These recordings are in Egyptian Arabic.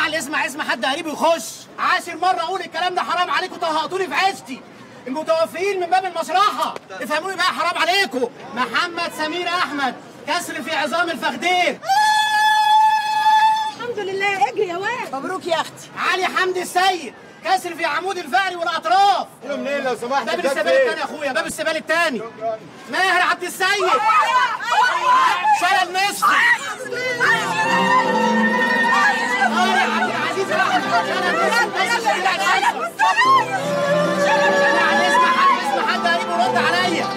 عقلي اسمع اسمع حد قريب يخش عاشر مره اقول الكلام ده حرام عليكم طهقتوني في عيشتي المتوفيين من باب المصلحه افهموني بقى حرام عليكم محمد سمير احمد كسر في عظام الفخدين الحمد لله اجري يا واد مبروك يا اختي علي حمدي السيد كسر في عمود الفقري والاطراف منين لو سمحت باب جت السبال فين؟ الثاني يا اخويا باب السبال الثاني ماهر عبد السيد شلل نصفي طارق عبد العزيز احمد شلل نصفي بس شلل نصفي يعني اسمع حد اسمع حد قريب ورد عليا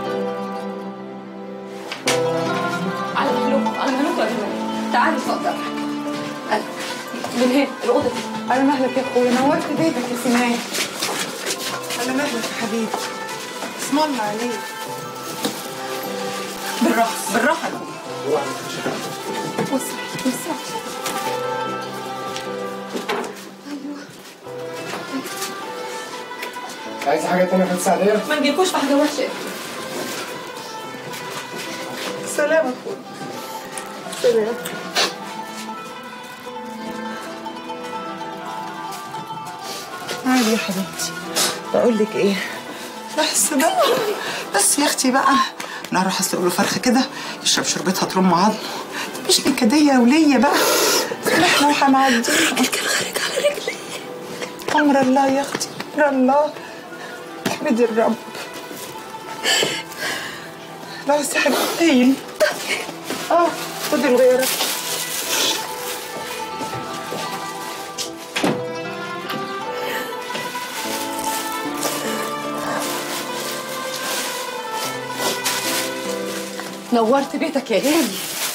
على مهلوك على مهلوك يا جماعه تعالي اتفضل أنا. من هنا الاوضه دي على مهلك يا اخويا نورت بيتك يا سنان على مهلك يا حبيبي اسم الله عليك بالراحه بالراحه يا اخويا وسع وسع عايز حاجه تانية في السعديه؟ ما نجيبكوش في حاجه وحشه سلام يا اخويا سلام عادي يا حبيبتي بقول لك ايه بس بقى بس يا اختي بقى انا هروح اسلق له فرخه كده يشرب شربتها ترم عظمه مش نكديه يا وليه بقى احنا هنعدي كان خارج على رجلي امر الله يا اختي امر الله احمدي الرب بس يا حبيبتي اه خدي الغيره نورت بيتك يا غالي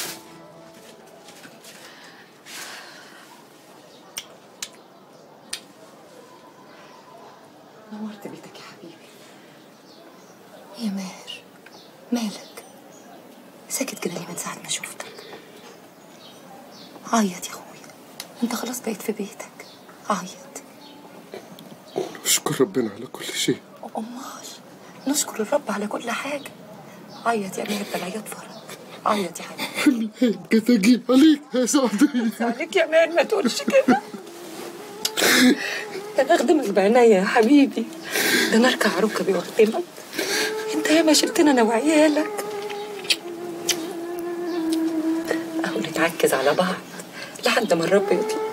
نورت بيتك يا حبيبي يا ماهر مالك ساكت كده ليه من ساعة ما شفتك عيط يا اخويا انت خلاص بقيت في بيتك عيط اشكر ربنا على كل شيء امال نشكر الرب على كل حاجة عيط يا ماهر بالعياط فرج عيط يا حبيبي جيت اجيب عليك يا سعديه عليك يا ماهر ما تقولش كده ده انا اخدمك بعناية يا حبيبي ده انا اركع ركبي واخدمك انت ياما شلتنا انا وعيالك اهو نتعكز على بعض لحد ما الرب يطلع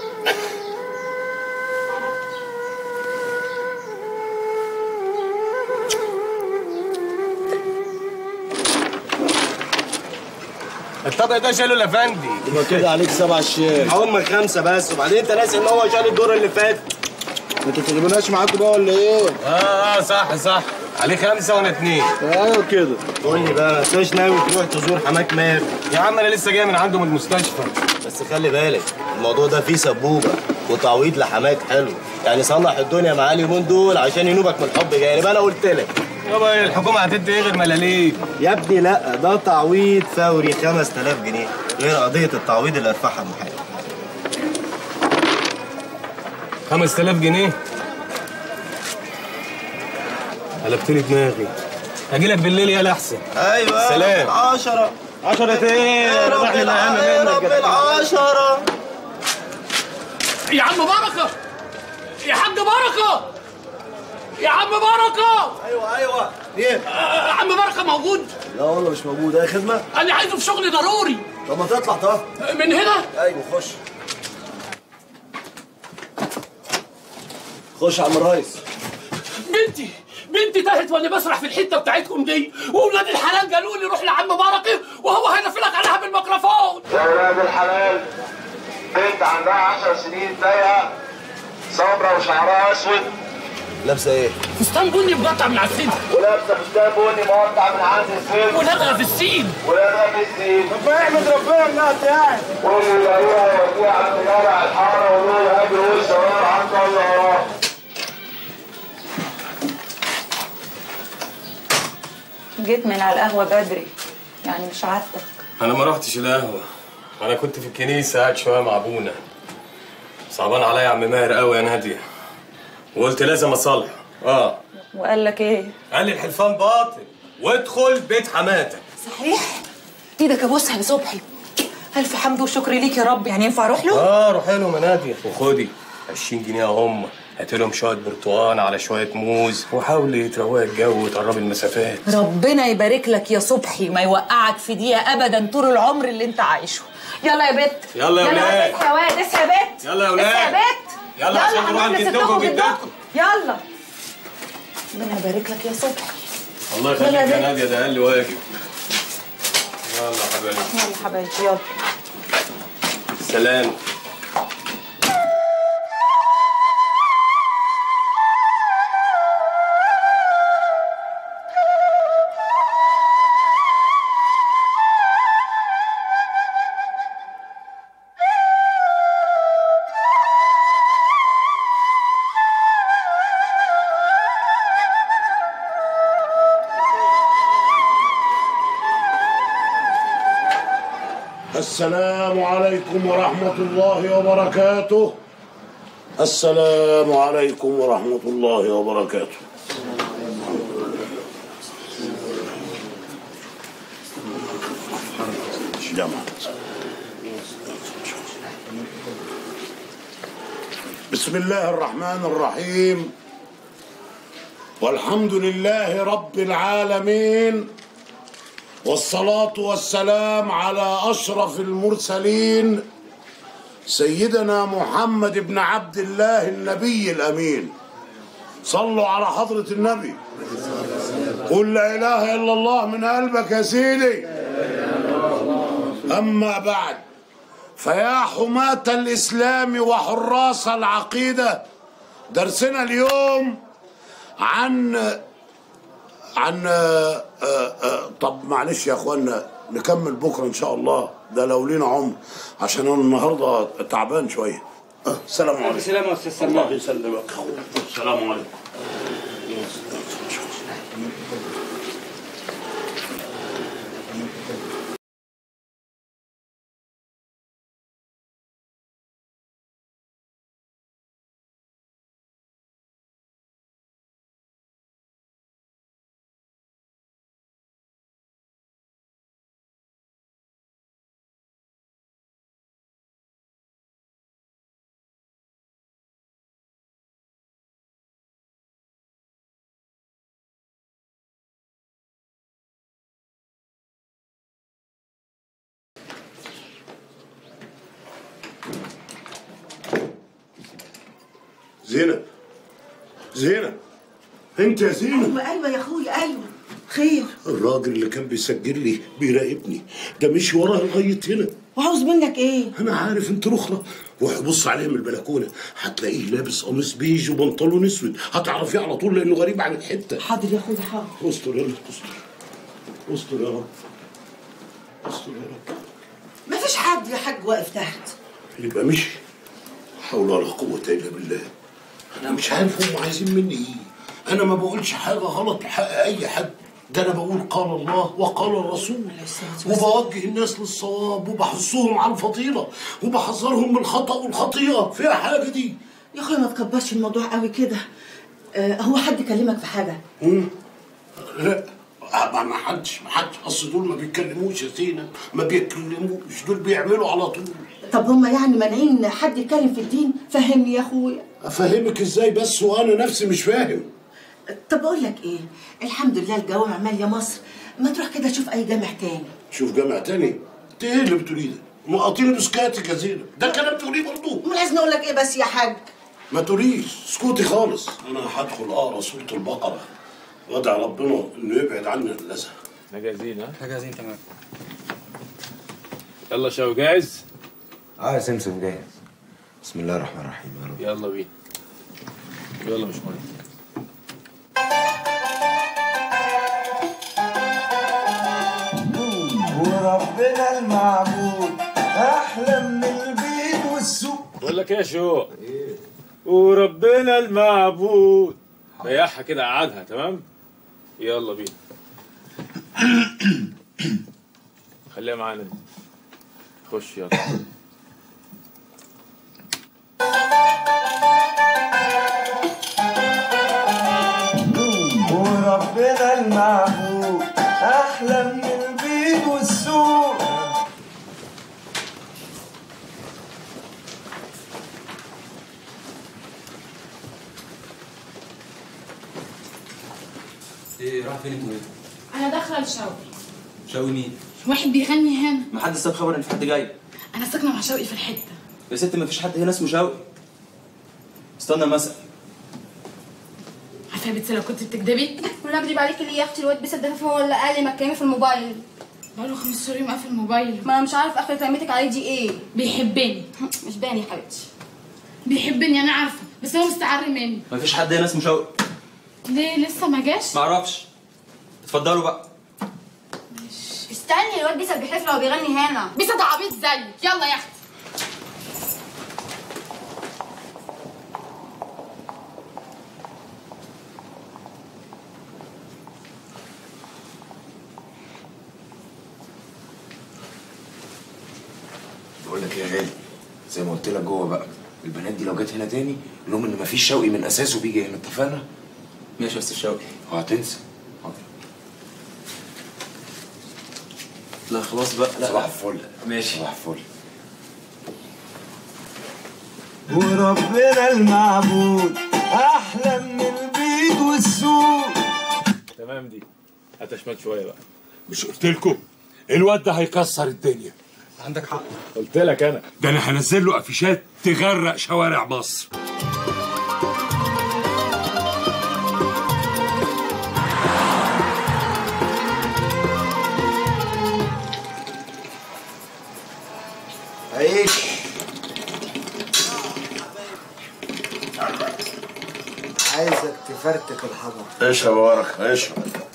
الطبق ده شاله الافندي يبقى كده عليك سبع شيال هم خمسه بس وبعدين انت ناسي ان هو شال الدور اللي فات انتوا تجيبوناش معاكم بقى ولا ايه؟ اه اه صح صح عليه خمسه وانا اتنين ايوه كده قول لي بقى مش ناوي تروح تزور حماك ماهر يا عم انا لسه جاي من عنده من المستشفى بس خلي بالك الموضوع ده فيه سبوبه وتعويض لحماك حلو يعني صلح الدنيا معاه اليومين دول عشان ينوبك من الحب جانب انا قلت لك يابا هي الحكومه هتدي ايه غير ملاليم يا ابني لا ده تعويض فوري 5000 جنيه غير قضيه التعويض اللي رفعها المحامي 5000 جنيه قلبت لي دماغي اجي لك بالليل يا احسن ايوه سلام. 10 10 ايه يا رب راح لنا اهم الع- يا منك رب يا العشرة يا عم بركه يا حاج بركه يا عم بركه ايوه ايوه ايه؟ آه، عم بركه موجود لا والله مش موجود اي خدمه انا عايزه في شغل ضروري طب ما تطلع طب من هنا ايوه خش خش يا عم الريس بنتي بنتي تاهت وانا بسرح في الحته بتاعتكم دي واولاد الحلال قالوا لي روح لعم بركه وهو هينفلك عليها بالميكروفون يا ولاد الحلال بنت عندها عشر سنين ضيقة سمرة وشعرها اسود لابسه ايه؟ فستان بني مقطع من على الصدر ولابسة فستان بني مقطع من عند السن ولادها في السين ولادها في السين ربنا يحمد ربنا انها يعني واللي يلاقوها يوديها عند جامع الحارة ويقول له اجري وش وراه عند الله وراه جيت من على القهوة بدري يعني مش عادتك انا ما رحتش القهوه انا كنت في الكنيسه قاعد شويه مع ابونا صعبان عليا يا عم ماهر قوي يا ناديه وقلت لازم اصالحه اه وقال لك ايه قال لي الحلفان باطل وادخل بيت حماتك صحيح ايدك ابوسها يا صبحي الف حمد وشكر ليك يا رب يعني ينفع اروح له اه روحي لهم يا ناديه وخدي 20 جنيه هم هات لهم شويه برتقان على شويه موز وحاولي تروقي الجو وتقربي المسافات ربنا يبارك لك يا صبحي ما يوقعك في دقيقه ابدا طول العمر اللي انت عايشه يلا يا بت يلا يا ولاد. اصحى يا واد اصحى يا بت يلا يا ولاد. اصحى يا بت يلا عشان هنروح نروح عند لستكم جدكم وجدكم. وجدتكم. يلا ربنا يبارك لك يا صبحي الله يلا يا يخليك يا بنت. ناديه ده اقل واجب يلا يا حبايبي يلا حبايبي يلا سلام السلام عليكم ورحمة الله وبركاته السلام عليكم ورحمة الله وبركاته جماعة بسم الله الرحمن الرحيم والحمد لله رب العالمين والصلاة والسلام على أشرف المرسلين سيدنا محمد بن عبد الله النبي الأمين صلوا على حضرة النبي قل لا إله إلا الله من قلبك يا سيدي أما بعد فيا حماة الإسلام وحراس العقيدة درسنا اليوم عن عن آه، آه، آه، طب معلش يا اخوانا نكمل بكره ان شاء الله ده لو لينا عمر عشان انا النهارده تعبان شويه آه، السلام عليكم السلام يا استاذ الله يسلمك السلام عليكم زينب زينب انت يا زينب ايوه ايوه يا اخويا ايوه خير الراجل اللي كان بيسجل لي بيراقبني ده مشي ورايا لغايه هنا وعاوز منك ايه انا عارف انت رخرة روح بص عليه من البلكونه هتلاقيه لابس قميص بيج وبنطلون اسود هتعرفيه على طول لانه غريب عن الحته حاضر يا اخويا حاضر استر يلا استر استر يا رب استر يا رب مفيش حد يا حاج واقف تحت يبقى مشي حول ولا قوة إلا بالله أنا مش عارف هم عايزين مني إيه أنا ما بقولش حاجة غلط لحق أي حد ده أنا بقول قال الله وقال الرسول وبوجه الناس للصواب وبحثهم على الفضيلة وبحذرهم من الخطأ والخطيئة فيها حاجة دي يا اخويا ما تكبرش الموضوع قوي كده آه هو حد كلمك في حاجه لا ما ما حدش ما حدش اصل دول ما بيتكلموش يا زينب ما بيتكلموش دول بيعملوا على طول طب هم يعني مانعين حد يتكلم في الدين فهمني يا اخويا افهمك ازاي بس وانا نفسي مش فاهم طب اقول لك ايه الحمد لله الجوامع ماليه مصر ما تروح كده تشوف اي جامع تاني شوف جامع تاني انت ايه اللي بتقوليه ده؟ مقاطين بسكاتك يا زينب ده كلام تقوليه برضه امال عايز نقول لك ايه بس يا حاج ما تقوليش اسكتي خالص انا هدخل اقرا سوره البقره وادعي ربنا انه يبعد عني اللذة احنا جاهزين ها؟ احنا جاهزين تمام يلا شاو جاهز؟ اه يا سمسم جاهز بسم الله الرحمن الرحيم يا رب يلا بينا يلا مش مهم وربنا المعبود احلى من البيت والسوق بقول لك ايه يا شو؟ وربنا المعبود ريحها كده قعدها تمام؟ يلا بينا خليها معانا دي. خش يلا وربنا المعبود احلى من البيت والسوق ايه راح فين انتوا انا داخله الشاور شاوي مين؟ واحد بيغني هنا ما حد ساب خبر ان في حد جاي انا ساكنه مع شوقي في الحته يا ست ما فيش حد هنا اسمه شاوي استنى مسأل عارفه يا بنتي لو كنت بتكدبي ولا اكدب عليكي ليه يا اختي الواد بس الدفاف هو اللي قال لي ما تكلمي في الموبايل بقاله 15 يوم قافل الموبايل ما انا مش عارف اخر كلمتك عليه دي ايه بيحبني مش باين يا حبيبتي بيحبني انا عارفه بس هو مستعر مني ما فيش حد هنا اسمه شاوي ليه لسه ما جاش ما اعرفش اتفضلوا بقى استني الواد بيسا بيحلف لو بيغني هنا بيسا ده عبيط زي يلا يا اختي بقول لك ايه يا غالي زي ما قلت لك جوه بقى البنات دي لو جت هنا تاني قول لهم ان مفيش شوقي من اساسه بيجي هنا اتفقنا؟ ماشي بس الشوقي وهتنسى لا خلاص بقى لا صباح الفل ماشي صباح الفل وربنا المعبود احلى من البيض والسوق تمام دي هتشمت شويه بقى مش قلت لكم الواد ده هيكسر الدنيا عندك حق قلت لك انا ده انا هنزل له افيشات تغرق شوارع مصر عيش عايزك تفرتك الحجر اشرب يا بركه اشرب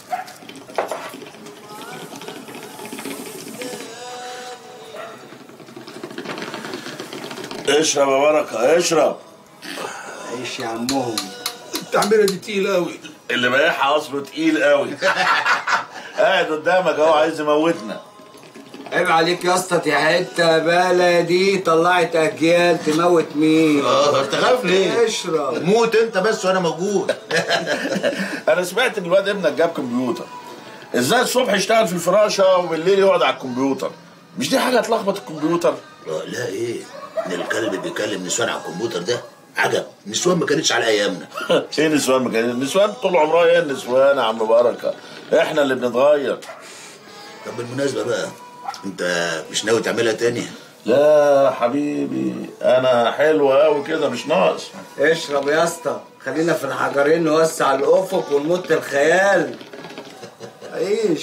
اشرب يا بركه اشرب عيش يا عمهم التعميره دي تقيله قوي اللي بايعها اصله تقيل قوي قاعد قدامك اهو عايز يموتنا عيب عليك يا اسطى يا حته بلدي طلعت اجيال تموت مين اه انت خايف ليه؟ اشرب موت انت بس وانا موجود انا سمعت ان الواد ابنك جاب كمبيوتر ازاي الصبح يشتغل في الفراشه وبالليل يقعد على الكمبيوتر مش دي حاجه تلخبط الكمبيوتر لا ايه ان الكلب بيكلم نسوان على الكمبيوتر ده عجب نسوان ما كانتش على ايامنا ايه نسوان ما كان النسوان طول عمرها ايه النسوان يا عم بركه احنا اللي بنتغير طب بالمناسبه بقى انت مش ناوي تعملها تاني لا حبيبي انا حلو قوي كده مش ناقص اشرب يا اسطى خلينا في الحجرين نوسع الافق ونمط الخيال عيش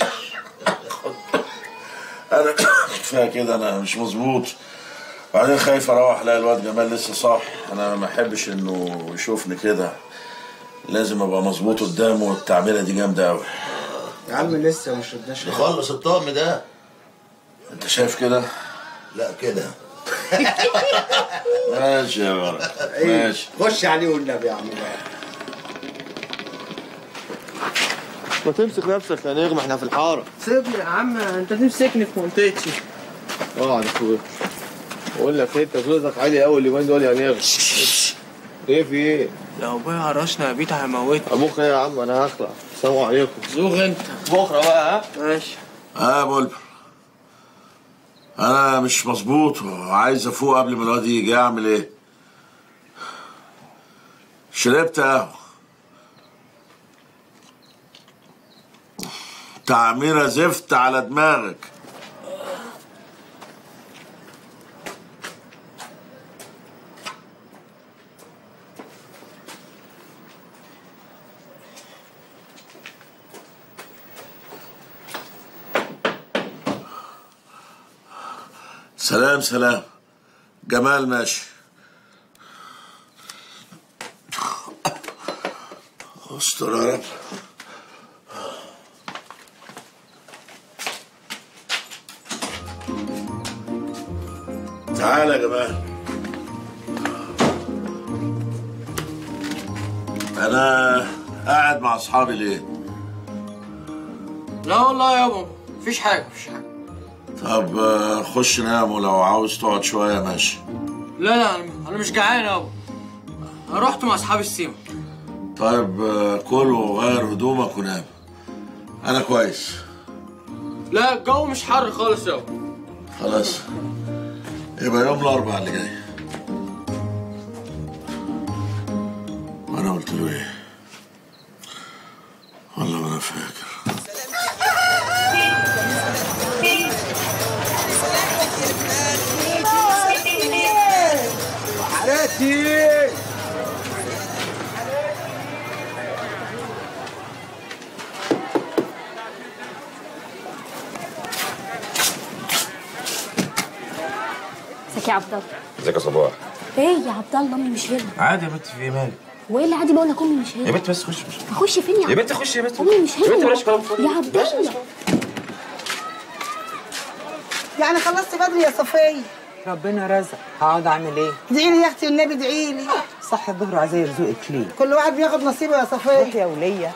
انا كفايه كده انا مش مظبوط بعدين خايف اروح الاقي الواد جمال لسه صاح انا ما احبش انه يشوفني كده لازم ابقى مظبوط قدامه والتعميره دي جامده قوي يا عم لسه ما شربناش نخلص الطقم ده انت شايف كده لا كده ماشي يا بركه ماشي خش عليه والنبي يا عم بقى. ما تمسك نفسك يا نجم احنا في الحاره سيبني يا عم انت تمسكني في منطقتي اقعد يا اخويا بقول لك إيه، انت صوتك عالي قوي اليومين دول يا نجم ايه في ايه؟ لو ابويا عرشنا يا بيت هيموتني ابوك ايه يا عم انا هخلع السلام عليكم زوغ انت بكره بقى ها ماشي اه يا بلبل انا مش مظبوط وعايز افوق قبل ما الواد يجي اعمل ايه شربت قهوه تعميره زفت على دماغك سلام سلام جمال ماشي استر يا رب تعال يا جمال انا قاعد مع اصحابي ليه لا والله يابا مفيش حاجه مفيش حاجه طب آه، خش نام ولو عاوز تقعد شويه ماشي لا لا انا أنا مش جعان يابا انا رحت مع اصحاب السيما طيب آه، كل وغير هدومك ونام انا كويس لا الجو مش حر خالص يابا خلاص يبقى يوم الاربعاء اللي جاي وانا قلت له ايه والله ما انا فاكر حالاتي ازيك يا عبد الله ازيك يا صباح ايه يا عبد الله امي مش هنا عادي يا بنت في ايه مالك وايه اللي عادي بقول لك امي مش يا هنا بنت بس خش خش اخش فين يا يا بنت خش يا بنت امي مش هنا يا بنت بلاش كلام فاضي يا عبد الله يعني خلصت بدري يا صفية ربنا رزق هقعد اعمل ايه؟ ادعي لي يا اختي والنبي ادعي لي صح الظهر عايزاه يرزقك ليه؟ كل واحد بياخد نصيبه يا صفية روح يا ولية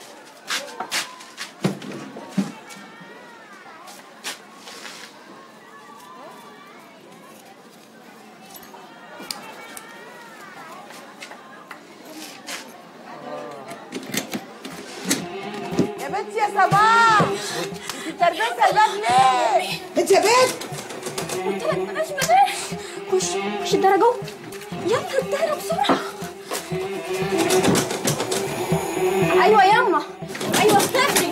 يا بنتي يا صباح انت تربسها الباب ليه؟ انت يا بنت قلت لك بلاش بلاش خش خش الدرجة اهو. يلا الدرجة بسرعة ايوه ياما ايوه افتحي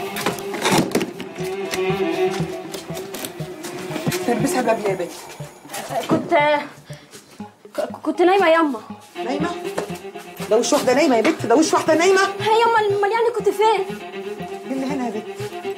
تلبسها الباب ليه يا بنت؟ كنت ك- كنت نايمة ياما نايمة؟ ده وش واحدة نايمة يا بنت ده وش واحدة نايمة؟ هي ياما امال يعني كنت فين؟ مين اللي هنا يا بنت؟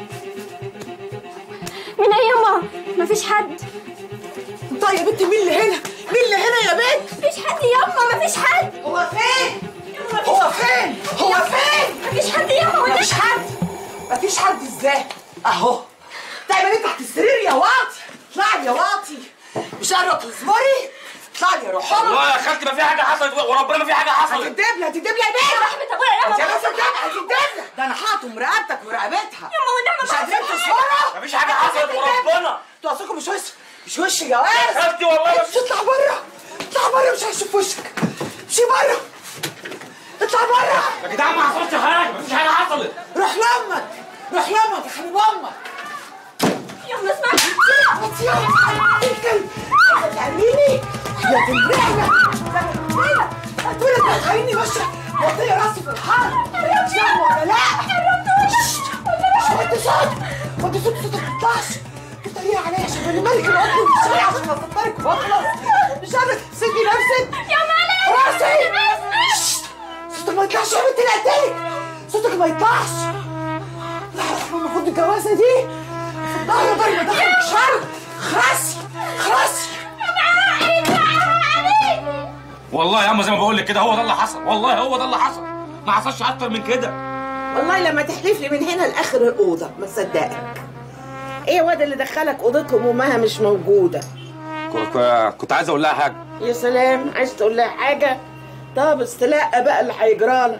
مين هي ياما؟ مفيش حد طيب يا بنت مين اللي هنا؟ مين اللي هنا يا بنت؟ مفيش حد ياما مفيش حد هو فين؟ هو فين؟ هو فين؟ مفيش حد ياما ولا مفيش حد مفيش حد ازاي؟ اهو تعمل ايه تحت السرير يا واطي؟ اطلعي يا واطي مش قادرة تصبري؟ اطلعي يا روح والله يا خالتي ما في حاجه حصلت وربنا ما في حاجه حصلت هتدبلي هتدبلي يا بنت رحمة ابويا ياما يا بس هتدبلي هتدبلي ده انا حاطم رقبتك ورقبتها ياما والنعمة مش ما قادرين حصل تصبروا مفيش حاجه حصلت وربنا انتوا اصلكم مش وش مش وش يا واد يا خالتي والله مش اطلع بره اطلع بره مش هشوف وشك امشي بره اطلع بره يا جدعان ما حصلش حاجه مفيش حاجه حصلت روح لامك روح لامك يا حبيب امك يلا اسمع انت يا الكلب هتعمليني يا تنبيعنا هتقولي انت هتخليني ماشيه وطيه راسي في الحرب فاهم ولا لا؟ مش وطي صوت وطي صوت صوتك ما يطلعش بتتريق عليا عشان انا ملك الارض في الشارع عشان اصدرك واخلص مش قادره تسيبي نفسك يا مالك راسي ششت. صوتك ما يطلعش يا بنت اللي قلتلك صوتك ما يطلعش لا احنا المفروض الجوازه دي في الظهر ضربه دخلك شر خرسي خرسي والله يا عم زي ما بقول لك كده هو ده اللي حصل والله هو ده اللي حصل ما حصلش اكتر من كده والله لما تحلف لي من هنا لاخر الاوضه ما تصدقك ايه يا واد اللي دخلك اوضتهم وامها مش موجوده كنت عايز اقول لها حاجه يا سلام عايز تقول لها حاجه طب استلقى بقى اللي هيجرالك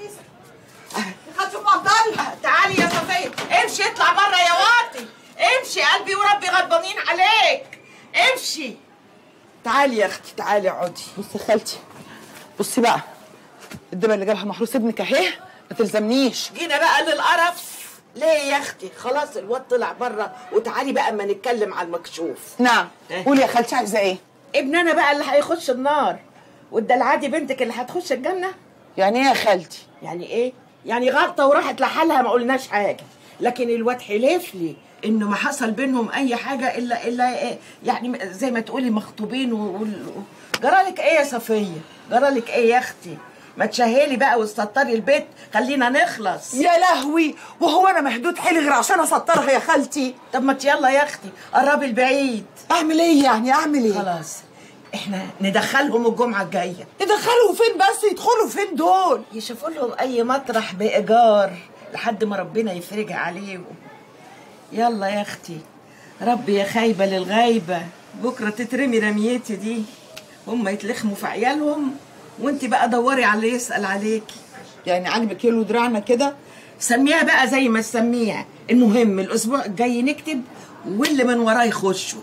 هتشوف عبد الله تعالي يا صفيه امشي اطلع بره يا واطي امشي قلبي وربي غضبانين عليك امشي تعالي يا اختي تعالي اقعدي بصي يا خالتي بصي بقى الدبل اللي جابها محروس ابنك اهي ما تلزمنيش جينا بقى للقرف ليه يا اختي خلاص الواد طلع بره وتعالي بقى اما نتكلم على المكشوف نعم قولي يا خالتي عايزه ايه ابننا بقى اللي هيخش النار والدلعادي بنتك اللي هتخش الجنه يعني ايه يا خالتي يعني ايه يعني غلطه وراحت لحالها ما قلناش حاجه لكن الواد حلف لي انه ما حصل بينهم اي حاجه الا الا إيه يعني زي ما تقولي مخطوبين و... وال- جرالك ايه يا صفيه جرالك ايه يا اختي ما تشهلي بقى وتسطري البيت خلينا نخلص يا لهوي وهو انا مهدود حيلي غير عشان اسطرها يا خالتي طب ما يلا يا اختي قربي البعيد اعمل ايه يعني اعمل ايه خلاص احنا ندخلهم الجمعه الجايه يدخلوا فين بس يدخلوا فين دول يشوفوا لهم اي مطرح بايجار لحد ما ربنا يفرجها عليهم يلا يا اختي ربي يا خايبه للغايبه بكره تترمي رميتي دي هم يتلخموا في عيالهم وانت بقى دوري على اللي يسال عليكي يعني عاجبك يلو دراعنا كده سميها بقى زي ما تسميها المهم الاسبوع الجاي نكتب واللي من وراه يخشوا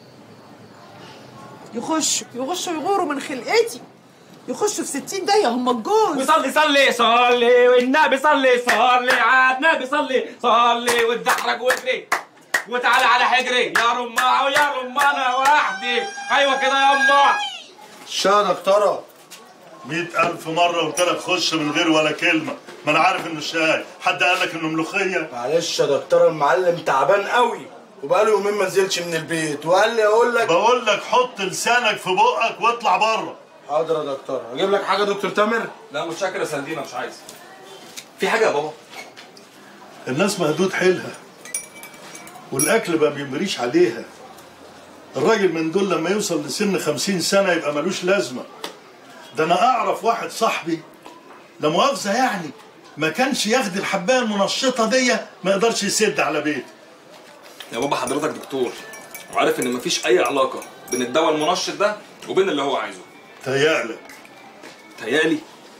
يخشوا يخشوا يغوروا من خلقتي يخشوا في 60 دقيقة هم الجوز وصلي صلي صلي والنبي صلي صلي على النبي صلي صلي واتدحرج واجري وتعالى على حجري يا رماعة ويا رمانة وحدي ايوه كده يا امه شانك ترى مئة ألف مرة قلت لك خش من غير ولا كلمة ما انا عارف انه شاي حد قال لك انه ملوخيه معلش يا دكتور المعلم تعبان قوي وبقاله يومين ما نزلش من البيت وقال لي اقول لك بقول لك حط لسانك في بقك واطلع بره حاضر يا دكتور اجيب لك حاجه يا دكتور تامر لا متشكر يا سندينا مش عايز في حاجه يا بابا الناس مهدود حيلها والاكل ما بيمريش عليها الراجل من دول لما يوصل لسن خمسين سنة يبقى ملوش لازمة ده أنا أعرف واحد صاحبي لا مؤاخذة يعني ما كانش ياخد الحباية المنشطة دي ما يقدرش يسد على بيته يا بابا حضرتك دكتور وعارف ان مفيش اي علاقه بين الدواء المنشط ده وبين اللي هو عايزه تهيألك تهيألي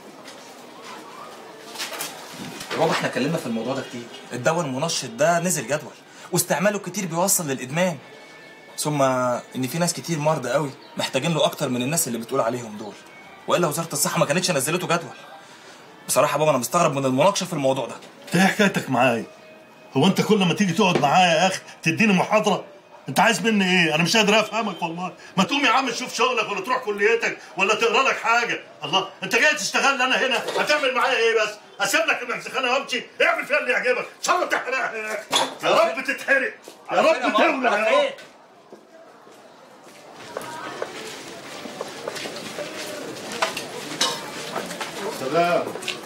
يا بابا احنا اتكلمنا في الموضوع ده كتير الدواء المنشط ده نزل جدول واستعماله كتير بيوصل للادمان ثم ان في ناس كتير مرضى قوي محتاجين له اكتر من الناس اللي بتقول عليهم دول والا وزاره الصحه ما كانتش نزلته جدول بصراحه يا بابا انا مستغرب من المناقشه في الموضوع ده انت ايه حكايتك معايا؟ هو انت كل ما تيجي تقعد معايا يا اخي تديني محاضره؟ انت عايز مني ايه؟ انا مش قادر افهمك والله، ما تقوم يا عم تشوف شغلك ولا تروح كليتك ولا تقرا لك حاجه، الله انت جاي تشتغل انا هنا هتعمل معايا ايه بس؟ اسيب لك المكسخانه وامشي اعمل فيها اللي يعجبك، ان شاء الله تحرقها يا اخي، يا رب تتحرق، يا رب تولع يا رب سلام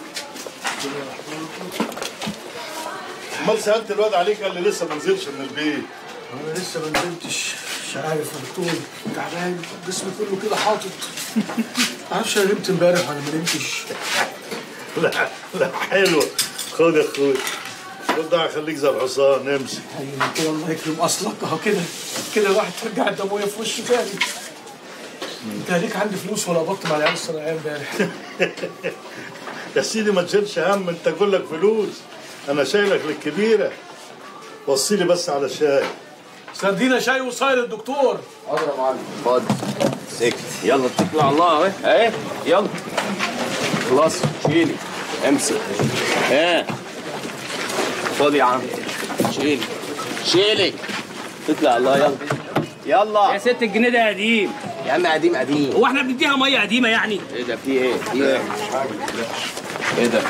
امال سالت الواد عليك قال لي لسه ما نزلش من البيت انا لسه ما نزلتش مش عارف يا دكتور تعبان جسمي كله كده حاطط معرفش انا نمت امبارح ولا ما نمتش لا لا حلوه خد يا اخوي خد ده خليك زي الحصان امشي ايوه كده الله يكرم اصلك اهو كده كده الواحد ترجع الدمويه في وشه تاني انت ليك عندي فلوس ولا قبضت مع العيال الصناعيه امبارح يا سيدي ما تشيلش هم انت كلك فلوس انا شايلك للكبيره وصي لي بس على شاي سردينا شاي وصاير الدكتور حاضر يا معلم خد سكت يلا اتكل على الله اهي اهي يلا خلاص شيلي امسك ها خد يا عم شيلي شيلي اتكل على الله يلا يلا يا ست الجنيه ده قديم يا عم قديم قديم هو احنا بنديها ميه قديمه يعني ايه ده في ايه في ايه ايه ده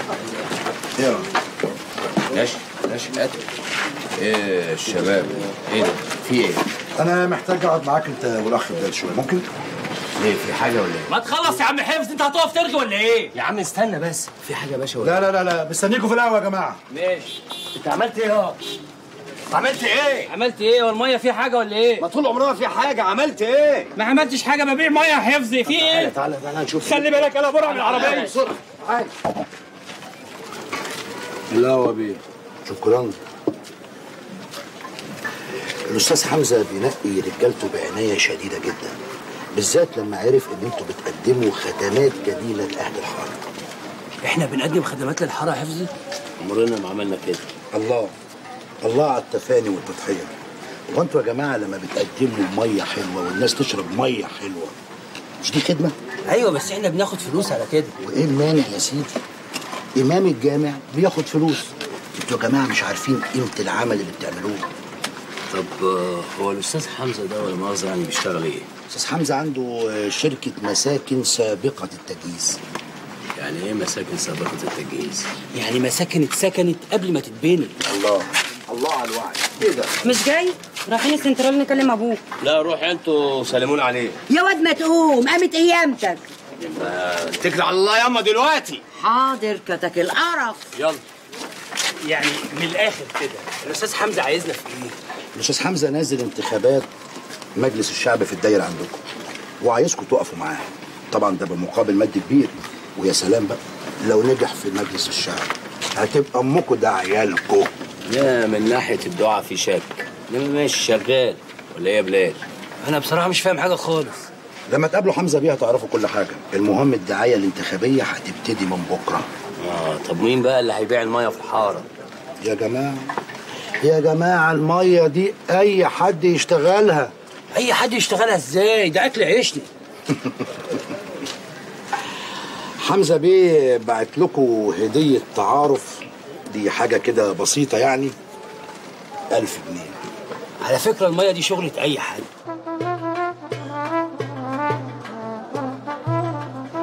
ماشي ماشي هات ايه الشباب ايه ده في ايه انا محتاج اقعد معاك انت والاخ بدال شويه ممكن ليه في حاجه ولا ايه ما تخلص يا عم حفظ انت هتقف ترغي ولا ايه يا عم استنى بس في حاجه يا باشا ولا لا لا لا لا مستنيكم في القهوه يا جماعه ماشي انت عملت ايه اهو عملت ايه عملت ايه والميه فيها حاجه ولا ايه ما طول عمرها في حاجه عملت ايه ما عملتش حاجه ببيع ميه يا حفظ في ايه تعالى تعالى تعالى نشوف خلي بالك انا برع من العربيه بسرعه تعالى لا بيه شكرا الاستاذ حمزه بينقي رجالته بعنايه شديده جدا بالذات لما عرف ان انتوا بتقدموا خدمات جميله لاهل الحاره احنا بنقدم خدمات للحاره يا حفظ عمرنا ما عملنا كده الله الله على التفاني والتضحيه هو انتوا يا جماعه لما بتقدموا ميه حلوه والناس تشرب ميه حلوه مش دي خدمه ايوه بس احنا بناخد فلوس على كده وايه المانع يا سيدي امام الجامع بياخد فلوس انتوا يا جماعه مش عارفين قيمه العمل اللي بتعملوه طب آه، هو الاستاذ حمزه ده ولا مؤاخذه يعني بيشتغل ايه؟ استاذ حمزه عنده آه، شركه مساكن سابقه التجهيز يعني ايه مساكن سابقه التجهيز؟ يعني مساكن اتسكنت قبل ما تتبني الله الله على الوعي ايه ده مش جاي؟ رايحين السنترال نكلم ابوك لا روح انتوا سلمون عليه يا واد ما تقوم قامت ايامتك يبقى اتكل على الله ياما دلوقتي حاضر كتك القرف يلا يعني من الاخر كده الاستاذ حمزه عايزنا في ايه الاستاذ حمزه نازل انتخابات مجلس الشعب في الدايره عندكم وعايزكم تقفوا معاه طبعا ده بمقابل مادي كبير ويا سلام بقى لو نجح في مجلس الشعب هتبقى امكم ده عيالكم لا من ناحيه الدعاء في شك انما ماشي شغال ولا ايه يا بلال؟ انا بصراحه مش فاهم حاجه خالص لما تقابلوا حمزه بيه هتعرفوا كل حاجه المهم الدعايه الانتخابيه هتبتدي من بكره اه طب مين بقى اللي هيبيع الميه في الحاره؟ يا جماعه يا جماعه الميه دي اي حد يشتغلها اي حد يشتغلها ازاي ده اكل عيشني حمزه بيه بعت لكم هديه تعارف دي حاجه كده بسيطه يعني ألف جنيه على فكره الميه دي شغله اي حد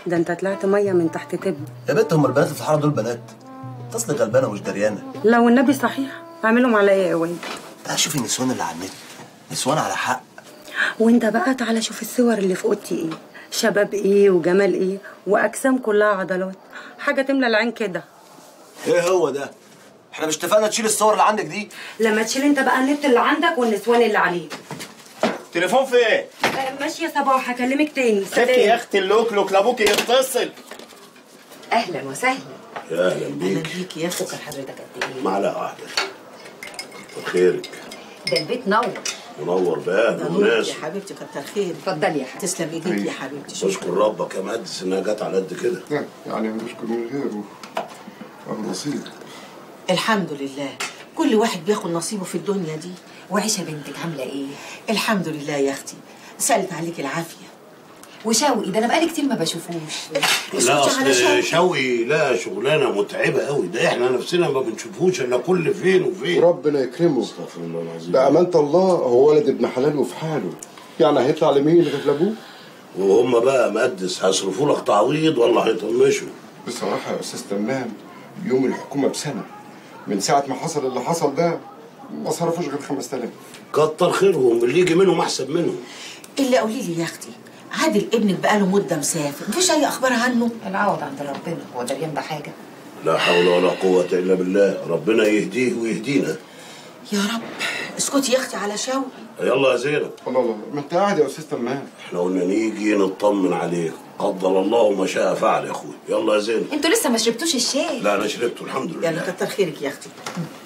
ده انت طلعت ميه من تحت تب يا بنت هم البنات اللي في الحاره دول بنات تصل غلبانه ومش دريانه لو النبي صحيح اعملهم على ايه يا واد بقى شوفي النسوان اللي على النت نسوان على حق وانت بقى تعالى شوف الصور اللي في اوضتي ايه شباب ايه وجمال ايه واجسام كلها عضلات حاجه تملى العين كده ايه هو ده احنا مش اتفقنا تشيل الصور اللي عندك دي لما تشيل انت بقى النت اللي عندك والنسوان اللي عليك تليفون في ايه آه، ماشي يا صباح هكلمك تاني خفي يا اختي اللوكلوك لابوك يتصل اهلا وسهلا يا اهلا بيك بيك يا سكر حضرتك قد ايه معلقه واحده كتر خيرك ده البيت نور منور بقى يا وناس حبيبتي كتر خير اتفضلي يا حبيبتي تسلم ايديك يا حبيبتي شكرا اشكر ربك يا مهندس انها جت على قد كده يعني هنشكر من غيره اه نصيب الحمد لله كل واحد بياخد نصيبه في الدنيا دي وعيشه بنتك عامله ايه الحمد لله يا اختي سألت عليك العافية وشوقي ده انا بقالي كتير ما بشوفوش لا اصل شوقي لا شغلانه متعبه قوي ده احنا نفسنا ما بنشوفوش الا كل فين وفين ربنا يكرمه استغفر الله العظيم بأمانة الله هو ولد ابن حلال وفي حاله يعني هيطلع لمين غير لابوه وهم بقى مقدس هيصرفوا لك تعويض ولا هيطنشوا بصراحة يا أستاذ تمام يوم الحكومة بسنة من ساعة ما حصل اللي حصل ده ما صرفوش غير 5000 كتر خيرهم اللي يجي منهم احسن منهم إلا قولي لي يا أختي عادل ابنك بقاله مدة مسافر مفيش أي أخبار عنه العوض عند ربنا هو ده جنب حاجه لا حول ولا قوه الا بالله ربنا يهديه ويهدينا يا رب اسكتي يا أختي على شوقي يلا يا زينب الله الله ما أنت قاعد يا أستاذ تمام احنا قلنا نيجي نطمن عليك قدر الله ما شاء فعل يا اخوي يلا يا زينب انتوا لسه ما شربتوش الشاي لا انا شربته الحمد لله يلا كتر خيرك يا أختي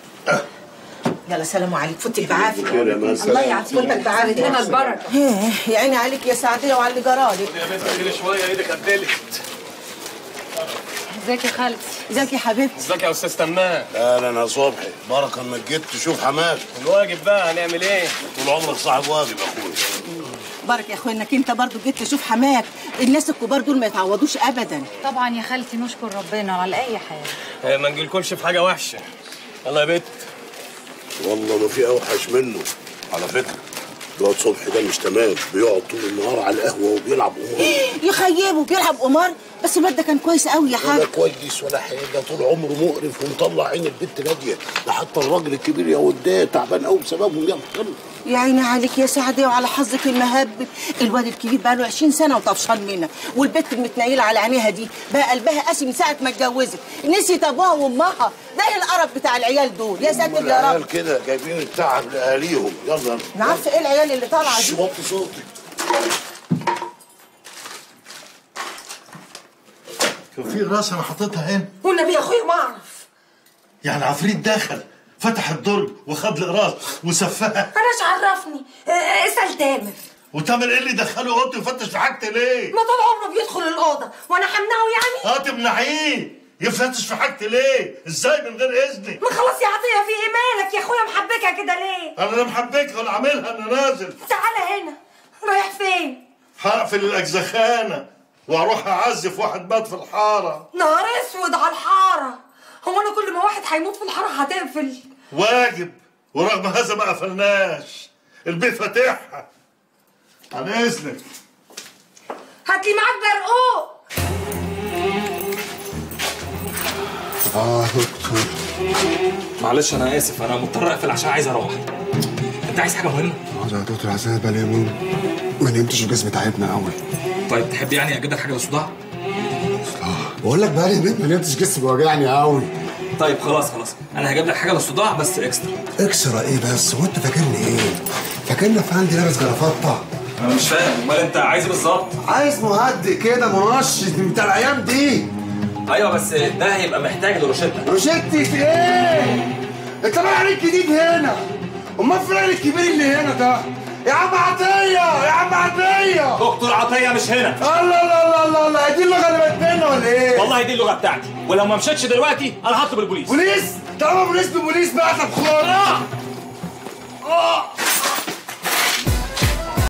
يلا سلام عليك فتك بعافية خير يا مان. الله يعافيك فتك بعافية لنا البركة. يا عيني عليك يا سعدية وعلى اللي جرالك يا بنت خلي شويه ايدك قدلت ازيك يا خالتي ازيك يا حبيبتي ازيك يا استاذ تمام اهلا يا صبحي بركه انك جيت تشوف حماك الواجب بقى هنعمل ايه طول عمرك صاحب واجب يا اخويا بارك يا اخويا انك انت برضو جيت تشوف حماك الناس الكبار دول ما يتعوضوش ابدا طبعا يا خالتي نشكر ربنا على اي حاجه آه، ما نجيلكمش في حاجه وحشه يلا يا بنت والله ما في اوحش منه على فكره الواد صبحي ده مش تمام بيقعد طول النهار على القهوه وبيلعب قمار يخيبه بيلعب قمار بس الواد ده كان كويس قوي يا ولا حاج كويس ولا حاجه طول عمره مقرف ومطلع عين البنت ناديه ده حتى الراجل الكبير يا وداه تعبان قوي بسببهم يا محترم يا عيني عليك يا سعدية وعلى حظك المهبب الواد الكبير بقى له 20 سنة وطفشان منها والبت المتنيلة على عينيها دي بقى قلبها قاسي من ساعة ما اتجوزت نسيت ابوها وامها ده إيه القرف بتاع العيال دول يا ساتر يا رب العيال كده جايبين التعب لاهاليهم يلا انا عارفة ايه العيال اللي طالعة دي وطي صوتك كان في راس انا حاططها هنا والنبي يا اخويا ما اعرف يعني عفريت دخل فتح الدرج وخد القراص وسفها انا عرفني آه، اسال تامر وتامر ايه اللي دخله اوضتي وفتش في حاجتي ليه؟ ما طول عمره بيدخل الاوضه وانا همنعه يعني اه تمنعيه يفتش في حاجتي ليه؟ ازاي من غير اذني؟ ما خلاص يا عطيه في ايه مالك يا اخويا محبكه كده ليه انا لا محبكها ولا عاملها انا نازل تعالى هنا رايح فين هقفل الاجزخانه واروح اعزف واحد مات في الحاره نهار اسود على الحاره هو انا كل ما واحد هيموت في الحاره هتقفل واجب ورغم هذا ما قفلناش البيت فاتحها عن اذنك هات لي معاك برقوق اه دكتور معلش انا اسف انا مضطر اقفل عشان عايز اروح انت عايز حاجه مهمه اه يا دكتور عايز بقى يومين ما نمتش وجسمي تعبنا قوي طيب تحب يعني اجيب لك حاجه للصداع بقول لك بقى يومين ما نمتش جسمي وجعني قوي طيب خلاص خلاص انا هجيب لك حاجه للصداع بس اكسترا اكسرة ايه بس هو انت فاكرني ايه؟ فاكرني في عندي لابس جرافطة انا مش فاهم امال انت عايز ايه بالظبط عايز مهدئ كده منشط بتاع الايام دي ايوه بس ده هيبقى محتاج لروشته روشتي في ايه؟ انت بقى عليك جديد هنا امال فلان الكبير اللي هنا ده يا عم عطيه يا عم عطيه دكتور عطيه مش هنا الله الله الله الله الله دي اللغه اللي بتبيننا ولا ايه؟ والله دي اللغه بتاعتي ولو ما مشيتش دلوقتي انا هطلب البوليس بوليس؟ طالما بوليس ببوليس بقى طب خلاص اه